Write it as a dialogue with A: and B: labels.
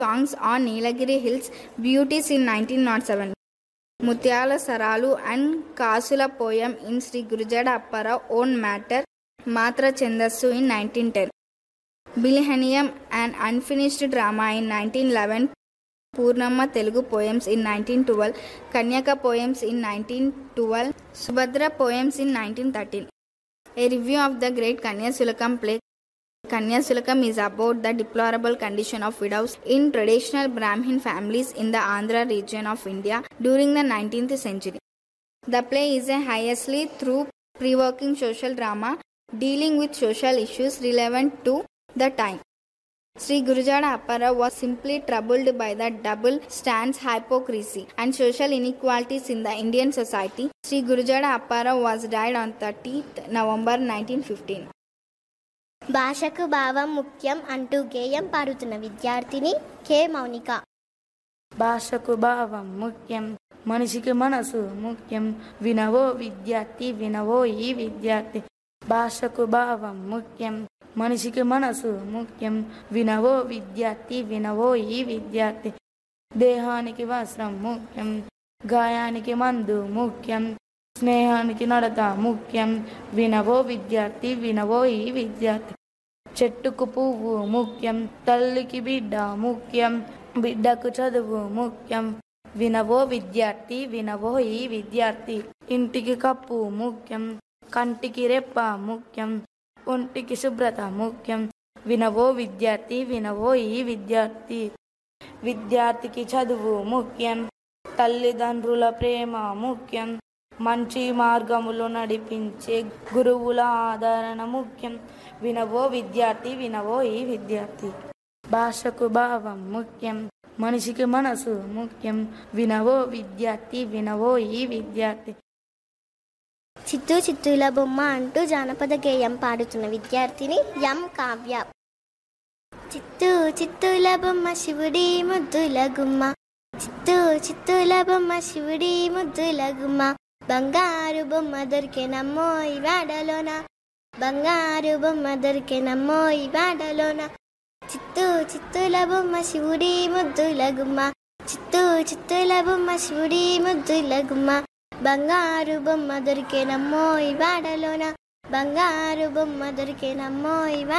A: Songs on Nilgiri hills beauties in nineteen nought seven Muthyala Saralu and Kasula poem in Shri Gurajada Apparao own matter Matra Chandassu in nineteen ten Bilhaniyam and unfinished drama in nineteen eleven Purnamma Telugu poems in nineteen twelve Kanyaka poems in nineteen twelve Subhadra poems in nineteen thirteen A review of the great Kanyasulakam play. Kanyasulakam is about the deplorable condition of widows in traditional Brahmin families in the Andhra region of India during the 19th century. The play is a highly through provoking social drama dealing with social issues relevant to the time. Sri Gurujada Appara was simply troubled by the double stands hypocrisy and social inequalities in the Indian society. Sri Gurujada Appara was died on 30th November 1915.
B: భాషకు భావం ముఖ్యం అంటూ గేయం పాడుతున్న విద్యార్థిని K Mounika
C: భాషకు భావం ముఖ్యం మనిషికి మనసు ముఖ్యం వినవో విద్యార్థి వినవో ఈ విద్యార్థి భాషకు భావం ముఖ్యం మనిషికి మనసు ముఖ్యం వినవో విద్యార్థి వినవో ఈ విద్యార్థి దేహానికి వస్త్రం ముఖ్యం గాయానికి మందు ముఖ్యం స్నేహానికి నడత ముఖ్యం వినవో విద్యార్థి వినవో ఈ విద్యార్థి చెట్టుకు పువ్వు ముఖ్యం తల్లికి బిడ్డ ముఖ్యం బిడ్డకు చదువు ముఖ్యం వినవో విద్యార్థి వినవో ఈ విద్యార్థి ఇంటికి కప్పు ముఖ్యం కంటికి రెప్ప ముఖ్యం ఒంటికి శుభ్రత ముఖ్యం వినవో విద్యార్థి వినవో ఈ విద్యార్థి విద్యార్థికి చదువు ముఖ్యం తల్లిదండ్రుల ప్రేమ ముఖ్యం మంచి మార్గములో నడిపించే గురువుల ఆదరణ ముఖ్యం వినవో విద్యార్థి వినవో ఈ విద్యార్థి భాషకు భావం ముఖ్యం మనిషికి మనసు ముఖ్యం వినవో విద్యార్థి వినవో ఈ విద్యార్థి
B: చిత్తూ చిత్తూల బొమ్మ అంటూ జానపద గేయం పాడుతున్న విద్యార్థిని ఎం కావ్య చిత్తూ చిత్తూల బొమ్మ శివుడి ముద్దుల గుమ్మ చిత్తూ చిత్తూల బొమ్మ శివుడి ముద్దుల గుమ్మ బంగారు బొమ్మ దొరికెనమ్మో ఈ వాడలోన బంగారు బొమ్మ దొరికెనమ్మో ఈ వాడలోన చిత్తూ చిత్తూల బొమ్మ శివుడి ముద్దుల గుమ్మ చిత్తూ చిత్తూల బొమ్మ శివుడి ముద్దుల గుమ్మ బంగారు బొమ్మ దొరికేనమ్మో ఈ వాడలోన బంగారు బొమ్మ దొరికేనమ్మో ఈ